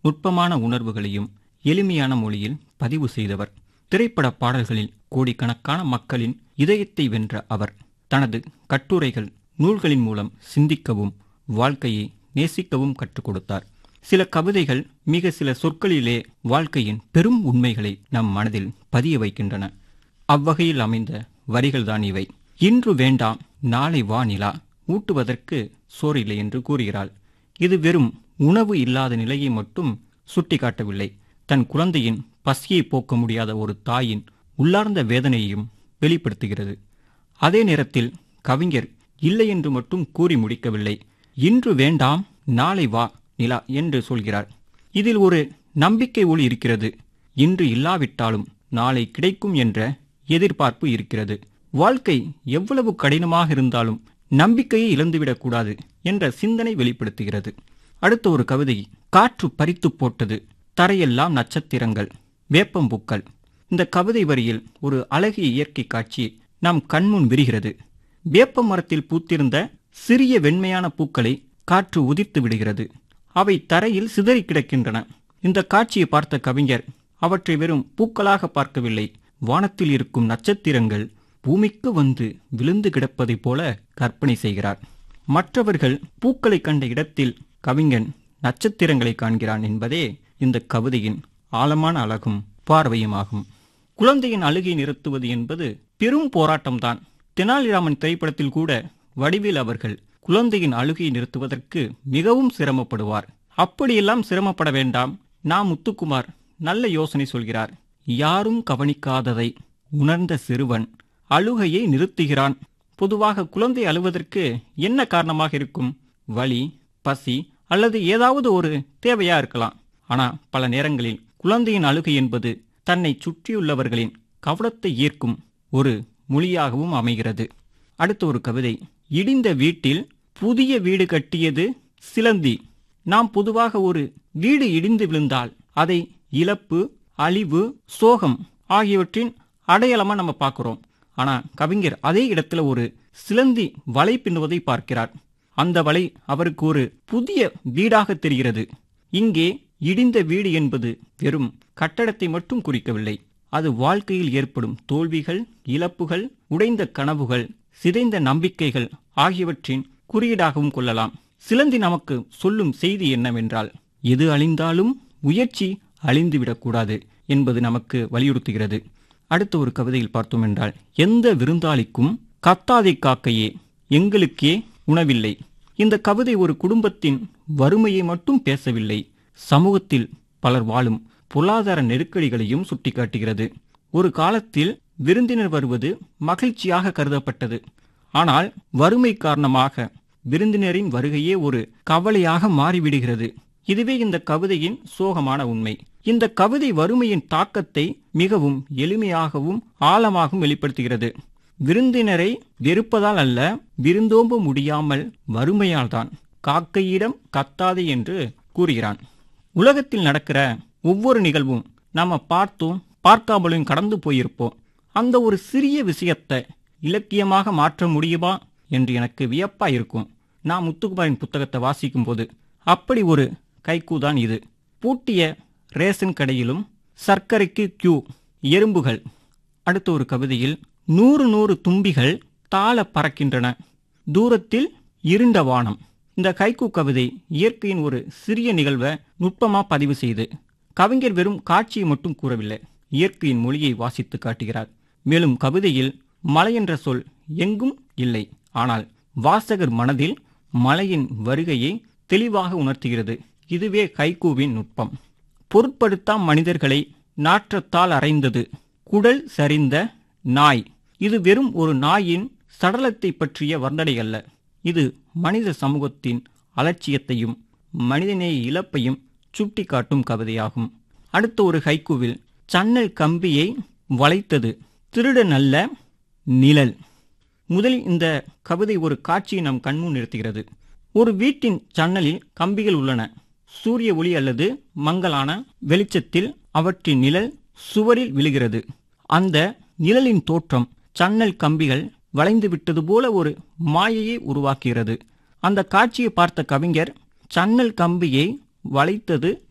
நுட்பமான உணர்வுகளையும் எளிமையான மொழியில் பதிவு செய்தவர் திரைப்பட பாடல்களில் கோடிக்கணக்கான மக்களின் இதயத்தை வென்ற அவர் தனது கட்டுரைகள் நூல்களின் மூலம் சிந்திக்கவும் வாழ்க்கையை நேசிக்கவும் கற்றுக் கொடுத்தார் சில கவிதைகள் மிக சில சொற்களிலே வாழ்க்கையின் பெரும் உண்மைகளை நம் மனதில் பதிய வைக்கின்றன அவ்வகையில் அமைந்த வரிகள்தான் இவை இன்று வேண்டாம் நாளை வா நிலா ஊட்டுவதற்கு சோறில்லை என்று கூறுகிறாள் இது வெறும் உணவு இல்லாத நிலையை மட்டும் சுட்டிக்காட்டவில்லை தன் குழந்தையின் பசியை போக்க முடியாத ஒரு தாயின் உள்ளார்ந்த வேதனையையும் வெளிப்படுத்துகிறது அதே நேரத்தில் கவிஞர் இல்லை என்று மட்டும் கூறி முடிக்கவில்லை இன்று வேண்டாம் நாளை வா நிலா என்று சொல்கிறார் இதில் ஒரு நம்பிக்கை ஒளி இருக்கிறது இன்று இல்லாவிட்டாலும் நாளை கிடைக்கும் என்ற எதிர்பார்ப்பு இருக்கிறது வாழ்க்கை எவ்வளவு கடினமாக இருந்தாலும் நம்பிக்கையை இழந்துவிடக்கூடாது என்ற சிந்தனை வெளிப்படுத்துகிறது அடுத்த ஒரு கவிதை காற்று பறித்து போட்டது தரையெல்லாம் நட்சத்திரங்கள் வேப்பம்பூக்கள் இந்த கவிதை வரியில் ஒரு அழகிய இயற்கை காட்சி நம் கண்முன் விரிகிறது வேப்ப மரத்தில் பூத்திருந்த சிறிய வெண்மையான பூக்களை காற்று உதிர்த்து விடுகிறது அவை தரையில் சிதறி கிடக்கின்றன இந்த காட்சியை பார்த்த கவிஞர் அவற்றை வெறும் பூக்களாக பார்க்கவில்லை வானத்தில் இருக்கும் நட்சத்திரங்கள் பூமிக்கு வந்து விழுந்து கிடப்பதைப் போல கற்பனை செய்கிறார் மற்றவர்கள் பூக்களை கண்ட இடத்தில் கவிஞன் நட்சத்திரங்களை காண்கிறான் என்பதே இந்த கவிதையின் ஆழமான அழகும் பார்வையுமாகும் குழந்தையின் அழுகை நிறுத்துவது என்பது பெரும் போராட்டம்தான் தெனாலிராமன் திரைப்படத்தில் கூட வடிவேல் அவர்கள் குழந்தையின் அழுகையை நிறுத்துவதற்கு மிகவும் சிரமப்படுவார் அப்படியெல்லாம் சிரமப்பட வேண்டாம் நான் முத்துக்குமார் நல்ல யோசனை சொல்கிறார் யாரும் கவனிக்காததை உணர்ந்த சிறுவன் அழுகையை நிறுத்துகிறான் பொதுவாக குழந்தை அழுவதற்கு என்ன காரணமாக இருக்கும் வலி பசி அல்லது ஏதாவது ஒரு தேவையா இருக்கலாம் ஆனா பல நேரங்களில் குழந்தையின் அழுகை என்பது தன்னை சுற்றியுள்ளவர்களின் கவனத்தை ஈர்க்கும் ஒரு மொழியாகவும் அமைகிறது அடுத்த ஒரு கவிதை இடிந்த வீட்டில் புதிய வீடு கட்டியது சிலந்தி நாம் பொதுவாக ஒரு வீடு இடிந்து விழுந்தால் அதை இழப்பு அழிவு சோகம் ஆகியவற்றின் அடையாளமா நம்ம பார்க்கிறோம் ஆனா கவிஞர் அதே இடத்துல ஒரு சிலந்தி வலை பின்னுவதை பார்க்கிறார் அந்த வலை அவருக்கு ஒரு புதிய வீடாக தெரிகிறது இங்கே இடிந்த வீடு என்பது வெறும் கட்டடத்தை மட்டும் குறிக்கவில்லை அது வாழ்க்கையில் ஏற்படும் தோல்விகள் இழப்புகள் உடைந்த கனவுகள் சிதைந்த நம்பிக்கைகள் ஆகியவற்றின் குறியீடாகவும் கொள்ளலாம் சிலந்தி நமக்கு சொல்லும் செய்தி என்னவென்றால் எது அழிந்தாலும் முயற்சி அழிந்துவிடக்கூடாது என்பது நமக்கு வலியுறுத்துகிறது அடுத்த ஒரு கவிதையில் பார்த்தோம் என்றால் எந்த விருந்தாளிக்கும் கத்தாதை காக்கையே எங்களுக்கே உணவில்லை இந்த கவிதை ஒரு குடும்பத்தின் வறுமையை மட்டும் பேசவில்லை சமூகத்தில் பலர் வாழும் பொருளாதார நெருக்கடிகளையும் சுட்டிக்காட்டுகிறது ஒரு காலத்தில் விருந்தினர் வருவது மகிழ்ச்சியாக கருதப்பட்டது ஆனால் வறுமை காரணமாக விருந்தினரின் வருகையே ஒரு கவலையாக மாறிவிடுகிறது இதுவே இந்த கவிதையின் சோகமான உண்மை இந்த கவிதை வறுமையின் தாக்கத்தை மிகவும் எளிமையாகவும் ஆழமாகவும் வெளிப்படுத்துகிறது விருந்தினரை வெறுப்பதால் அல்ல விருந்தோம்ப முடியாமல் வறுமையால்தான் காக்கையிடம் கத்தாதே என்று கூறுகிறான் உலகத்தில் நடக்கிற ஒவ்வொரு நிகழ்வும் நாம பார்த்தும் பார்க்காமலும் கடந்து போயிருப்போம் அந்த ஒரு சிறிய விஷயத்தை இலக்கியமாக மாற்ற முடியுமா என்று எனக்கு வியப்பா இருக்கும் நான் முத்துக்குமாரின் புத்தகத்தை வாசிக்கும் போது அப்படி ஒரு கைக்கூதான் இது பூட்டிய ரேஷன் கடையிலும் சர்க்கரைக்கு கியூ எறும்புகள் அடுத்த ஒரு கவிதையில் நூறு நூறு தும்பிகள் தாள பறக்கின்றன தூரத்தில் இருண்ட வானம் இந்த கைக்கு கவிதை இயற்கையின் ஒரு சிறிய நிகழ்வை நுட்பமா பதிவு செய்து கவிஞர் வெறும் காட்சியை மட்டும் கூறவில்லை இயற்கையின் மொழியை வாசித்து காட்டுகிறார் மேலும் கவிதையில் மலை என்ற சொல் எங்கும் இல்லை ஆனால் வாசகர் மனதில் மலையின் வருகையை தெளிவாக உணர்த்துகிறது இதுவே கைகூவின் நுட்பம் பொருட்படுத்தா மனிதர்களை நாற்றத்தால் அறைந்தது குடல் சரிந்த நாய் இது வெறும் ஒரு நாயின் சடலத்தை பற்றிய வர்ணனை அல்ல இது மனித சமூகத்தின் அலட்சியத்தையும் மனிதநேய இழப்பையும் சுட்டிக்காட்டும் கவிதையாகும் அடுத்த ஒரு ஹைக்கூவில் சன்னல் கம்பியை வளைத்தது திருடன் அல்ல நிழல் முதலில் இந்த கவிதை ஒரு காட்சியை நம் கண்முன் நிறுத்துகிறது ஒரு வீட்டின் ஜன்னலில் கம்பிகள் உள்ளன சூரிய ஒளி அல்லது மங்கலான வெளிச்சத்தில் அவற்றின் நிழல் சுவரில் விழுகிறது அந்த நிழலின் தோற்றம் சன்னல் கம்பிகள் வளைந்து விட்டது போல ஒரு மாயையை உருவாக்குகிறது அந்த காட்சியை பார்த்த கவிஞர் சன்னல் கம்பியை வளைத்தது